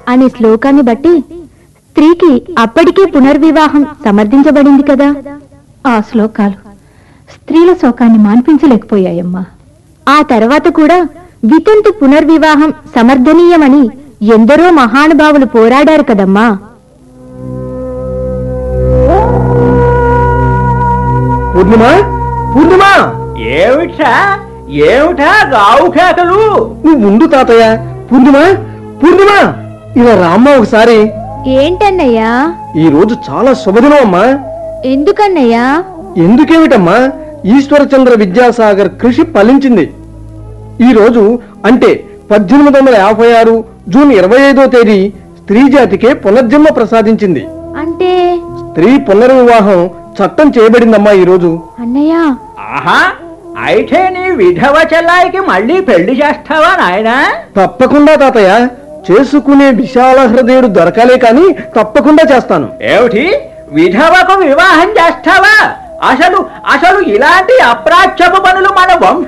అనే శ్లోకాన్ని బట్టి స్త్రీకి అప్పటికే పునర్వివాహం సమర్థించబడింది కదా ఆ శ్లోకాలు స్త్రీల శోకాన్ని మాన్పించలేకపోయాయమ్మా ఆ తర్వాత కూడా వితంతు పునర్వివాహం సమర్థనీయమని ఎందరో మహానుభావులు పోరాడారు కదమ్మా పూర్ణిమ పూర్ణిమ ఏమిటా ఏమిటా గావు కేకలు నువ్వు ముందు తాతయ్య పూర్ణిమ పూర్ణిమ ఇలా రామ్మ ఒకసారి ఏంటన్నయ్యా ఈ రోజు చాలా శుభదినం అమ్మా ఎందుకన్నయ్యా ఎందుకేమిటమ్మా ఈశ్వరచంద్ర విద్యాసాగర్ కృషి ఫలించింది ఈ రోజు అంటే పద్దెనిమిది వందల యాభై ఆరు జూన్ ఇరవై ఐదో తేదీ స్త్రీ జాతికే పునర్జన్మ ప్రసాదించింది అంటే స్త్రీ పునర్వివాహం చట్టం చేయబడిందమ్మా ఈ రోజు అన్నయ్య ఆహా అయితే నీ విధవ చెల్లాయికి మళ్ళీ పెళ్లి చేస్తావా నాయనా తప్పకుండా తాతయ్య చేసుకునే విశాల హృదయుడు దొరకాలే కాని తప్పకుండా చేస్తాను ఏమిటి విధవకు వివాహం చేస్తావా అసలు అసలు ఇలాంటి అప్రాచ్యపు పనులు మన వంశ